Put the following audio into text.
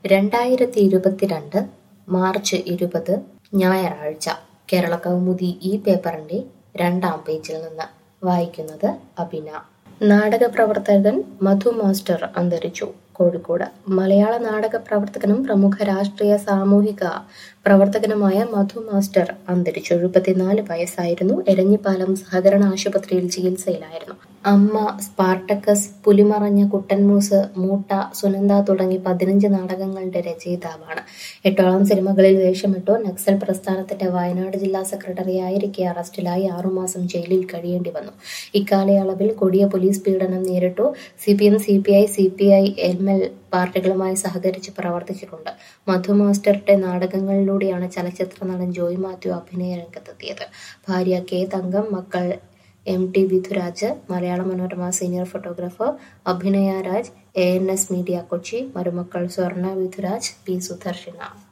രണ്ടായിരത്തി ഇരുപത്തിരണ്ട് മാർച്ച് ഇരുപത് ഞായറാഴ്ച കേരള കൗമുദി ഈ പേപ്പറിന്റെ രണ്ടാം പേജിൽ നിന്ന് വായിക്കുന്നത് അബിന നാടക പ്രവർത്തകൻ മധു മാസ്റ്റർ അന്തരിച്ചു കോഴിക്കോട് മലയാള നാടക പ്രവർത്തകനും പ്രമുഖ രാഷ്ട്രീയ സാമൂഹിക പ്രവർത്തകനുമായ മധു മാസ്റ്റർ അന്തരിച്ചു എഴുപത്തിനാല് വയസ്സായിരുന്നു എരഞ്ഞിപ്പാലം സഹകരണ ആശുപത്രിയിൽ ചികിത്സയിലായിരുന്നു അമ്മ സ്പാർട്ടക്കസ് പുലിമറഞ്ഞ കുട്ടൻമൂസ് മൂട്ട സുനന്ദ തുടങ്ങി പതിനഞ്ച് നാടകങ്ങളുടെ രചയിതാവാണ് എട്ടോളം സിനിമകളിൽ വേഷമിട്ടു നക്സൽ പ്രസ്ഥാനത്തിന്റെ വയനാട് ജില്ലാ സെക്രട്ടറി ആയിരിക്കെ അറസ്റ്റിലായി ആറുമാസം ജയിലിൽ കഴിയേണ്ടി വന്നു ഇക്കാലയളവിൽ കൊടിയ പോലീസ് പീഡനം നേരിട്ടു C P M C P I C P I M L പാർട്ടികളുമായി സഹകരിച്ച് പ്രവർത്തിച്ചിട്ടുണ്ട് മധു മാസ്റ്ററുടെ നാടകങ്ങളിലൂടെയാണ് ചലച്ചിത്ര നടൻ ജോയ് മാത്യു അഭിനയ രംഗത്തെത്തിയത് ഭാര്യ കെ തങ്കം മക്കൾ എം ടി വിധുരാജ് മലയാള Manorama senior photographer Abhinaya Raj A N S media Kochi മരുമക്കൾ സ്വർണ വിധുരാജ് പി സുദർശന